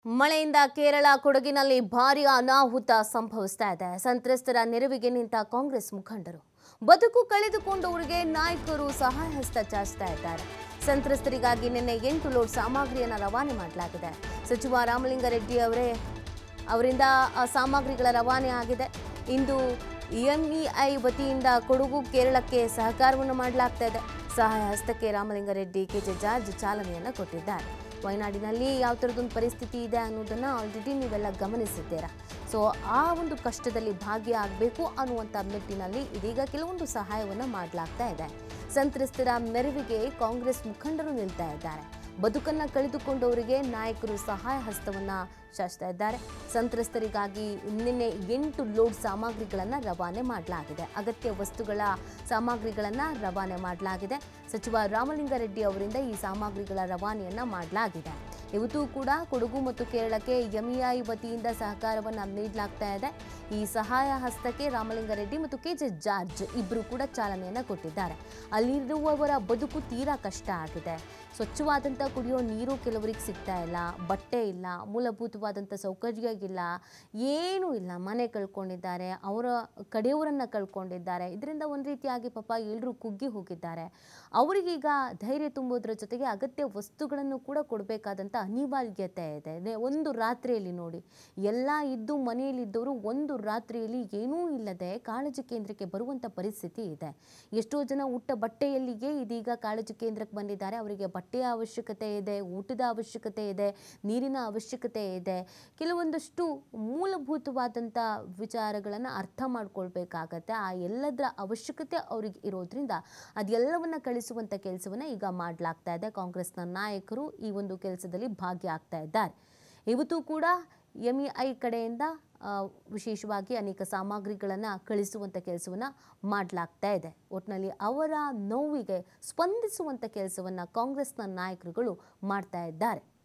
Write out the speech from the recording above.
ಮಳೆಯಿಂದ ಕೇರಳ ಕೊಡಗಿನಲ್ಲಿ ಭಾರಿ ಅನಾಹುತ ಸಂಭವಿಸ್ತಾ ಇದೆ ಸಂತ್ರಸ್ತರ ನೆರವಿಗೆ ನಿಂತ ಕಾಂಗ್ರೆಸ್ ಮುಖಂಡರು ಬದುಕು ಕಳೆದುಕೊಂಡವರಿಗೆ ನಾಯಕರು ಸಹಾಯ ಹಸ್ತ ಚಾಚ್ತಾ ಇದ್ದಾರೆ ಸಂತ್ರಸ್ತರಿಗಾಗಿ ನಿನ್ನೆ ಎಂಟು ಲೋಡ್ ಸಾಮಗ್ರಿಯನ್ನು ರವಾನೆ ಮಾಡಲಾಗಿದೆ ಸಚಿವ ರಾಮಲಿಂಗಾರೆಡ್ಡಿ ಅವರೇ ಅವರಿಂದ ಆ ಸಾಮಗ್ರಿಗಳ ರವಾನೆ ಆಗಿದೆ ಇಂದು ಎಂಇಐ ವತಿಯಿಂದ ಕೊಡಗು ಕೇರಳಕ್ಕೆ ಸಹಕಾರವನ್ನು ಮಾಡಲಾಗ್ತಾ ಇದೆ ಸಹಾಯ ಹಸ್ತಕ್ಕೆ ರಾಮಲಿಂಗಾರೆಡ್ಡಿ ಕೆಜೆ ಜಾರ್ಜ್ ಚಾಲನೆಯನ್ನು ಕೊಟ್ಟಿದ್ದಾರೆ ವಯನಾಡಿನಲ್ಲಿ ಯಾವ ಥರದೊಂದು ಪರಿಸ್ಥಿತಿ ಇದೆ ಅನ್ನೋದನ್ನು ಆಲ್ರೆಡಿ ನೀವೆಲ್ಲ ಗಮನಿಸಿದ್ದೀರಾ ಸೊ ಆ ಒಂದು ಕಷ್ಟದಲ್ಲಿ ಭಾಗಿಯಾಗಬೇಕು ಅನ್ನುವಂಥ ನಿಟ್ಟಿನಲ್ಲಿ ಇದೀಗ ಕೆಲವೊಂದು ಸಹಾಯವನ್ನು ಮಾಡಲಾಗ್ತಾ ಇದೆ ಸಂತ್ರಸ್ತರ ಮೆರವಿಗೆ ಕಾಂಗ್ರೆಸ್ ಮುಖಂಡರು ನಿಲ್ತಾ ಇದ್ದಾರೆ ಬದುಕನ್ನ ಕಳೆದುಕೊಂಡವರಿಗೆ ನಾಯಕರು ಸಹಾಯ ಹಸ್ತವನ್ನ ಚಾಚ್ತಾ ಇದ್ದಾರೆ ಸಂತ್ರಸ್ತರಿಗಾಗಿ ನಿನ್ನೆ ಎಂಟು ಲೋಡ್ ಸಾಮಗ್ರಿಗಳನ್ನು ರವಾನೆ ಮಾಡಲಾಗಿದೆ ಅಗತ್ಯ ವಸ್ತುಗಳ ಸಾಮಗ್ರಿಗಳನ್ನು ರವಾನೆ ಮಾಡಲಾಗಿದೆ ಸಚಿವ ರಾಮಲಿಂಗಾರೆಡ್ಡಿ ಅವರಿಂದ ಈ ಸಾಮಗ್ರಿಗಳ ರವಾನೆಯನ್ನ ಮಾಡಲಾಗಿದೆ ಇವತ್ತು ಕೂಡ ಕೊಡಗು ಮತ್ತು ಕೇರಳಕ್ಕೆ ಎಂಇಐ ವತಿಯಿಂದ ಸಹಕಾರವನ್ನು ನೀಡಲಾಗ್ತಾ ಇದೆ ಈ ಸಹಾಯ ಹಸ್ತಕ್ಕೆ ರಾಮಲಿಂಗಾರೆಡ್ಡಿ ಮತ್ತು ಕೆ ಜೆ ಜಾರ್ಜ್ ಇಬ್ಬರು ಕೂಡ ಚಾಲನೆಯನ್ನು ಕೊಟ್ಟಿದ್ದಾರೆ ಅಲ್ಲಿರುವವರ ಬದುಕು ತೀರಾ ಕಷ್ಟ ಆಗಿದೆ ಸ್ವಚ್ಛವಾದಂಥ ಕುಡಿಯೋ ನೀರು ಕೆಲವರಿಗೆ ಸಿಗ್ತಾ ಇಲ್ಲ ಬಟ್ಟೆ ಇಲ್ಲ ಮೂಲಭೂತವಾದಂಥ ಸೌಕರ್ಯ ಇಲ್ಲ ಏನೂ ಇಲ್ಲ ಮನೆ ಕಳ್ಕೊಂಡಿದ್ದಾರೆ ಅವರ ಕಡೆಯವರನ್ನು ಕಳ್ಕೊಂಡಿದ್ದಾರೆ ಇದರಿಂದ ಒಂದು ರೀತಿಯಾಗಿ ಪಾಪ ಎಲ್ಲರೂ ಕುಗ್ಗಿ ಹೋಗಿದ್ದಾರೆ ಅವರಿಗೀಗ ಧೈರ್ಯ ತುಂಬೋದ್ರ ಜೊತೆಗೆ ಅಗತ್ಯ ವಸ್ತುಗಳನ್ನು ಕೂಡ ಕೊಡಬೇಕಾದಂಥ ಅನಿವಾರ್ಯತೆ ಇದೆ ನೆ- ಒಂದು ರಾತ್ರಿಯಲ್ಲಿ ನೋಡಿ ಎಲ್ಲ ಇದ್ದು ಮನೆಯಲ್ಲಿದ್ದವರು ಒಂದು ರಾತ್ರಿಯಲ್ಲಿ ಏನೂ ಇಲ್ಲದೆ ಕಾಳಜಿ ಕೇಂದ್ರಕ್ಕೆ ಬರುವಂಥ ಪರಿಸ್ಥಿತಿ ಇದೆ ಎಷ್ಟೋ ಜನ ಉಟ್ಟ ಬಟ್ಟೆಯಲ್ಲಿಯೇ ಇದೀಗ ಕಾಳಜಿ ಕೇಂದ್ರಕ್ಕೆ ಬಂದಿದ್ದಾರೆ ಅವರಿಗೆ ಬಟ್ಟೆಯ ಅವಶ್ಯಕತೆ ಇದೆ ಊಟದ ಅವಶ್ಯಕತೆ ಇದೆ ನೀರಿನ ಅವಶ್ಯಕತೆ ಇದೆ ಕೆಲವೊಂದಷ್ಟು ಮೂಲಭೂತವಾದಂಥ ವಿಚಾರಗಳನ್ನು ಅರ್ಥ ಮಾಡ್ಕೊಳ್ಬೇಕಾಗತ್ತೆ ಆ ಎಲ್ಲದರ ಅವಶ್ಯಕತೆ ಅವ್ರಿಗೆ ಇರೋದ್ರಿಂದ ಅದೆಲ್ಲವನ್ನ ಕಳಿಸುವಂಥ ಕೆಲಸವನ್ನು ಈಗ ಮಾಡಲಾಗ್ತಾ ಇದೆ ಕಾಂಗ್ರೆಸ್ನ ನಾಯಕರು ಈ ಒಂದು ಕೆಲಸದಲ್ಲಿ ಭಾಗಿಯಾಗ್ತಾ ಇದ್ದಾರೆ ಇವತ್ತು ಕೂಡ ಎಂಇಐ ಕಡೆಯಿಂದ ಆ, ವಿಶೇಷವಾಗಿ ಅನೇಕ ಸಾಮಗ್ರಿಗಳನ್ನು ಕಳಿಸುವಂಥ ಕೆಲಸವನ್ನು ಮಾಡಲಾಗ್ತಾ ಇದೆ ಒಟ್ಟಿನಲ್ಲಿ ಅವರ ನೋವಿಗೆ ಸ್ಪಂದಿಸುವಂಥ ಕೆಲಸವನ್ನು ಕಾಂಗ್ರೆಸ್ನ ನಾಯಕರುಗಳು ಮಾಡ್ತಾ ಇದ್ದಾರೆ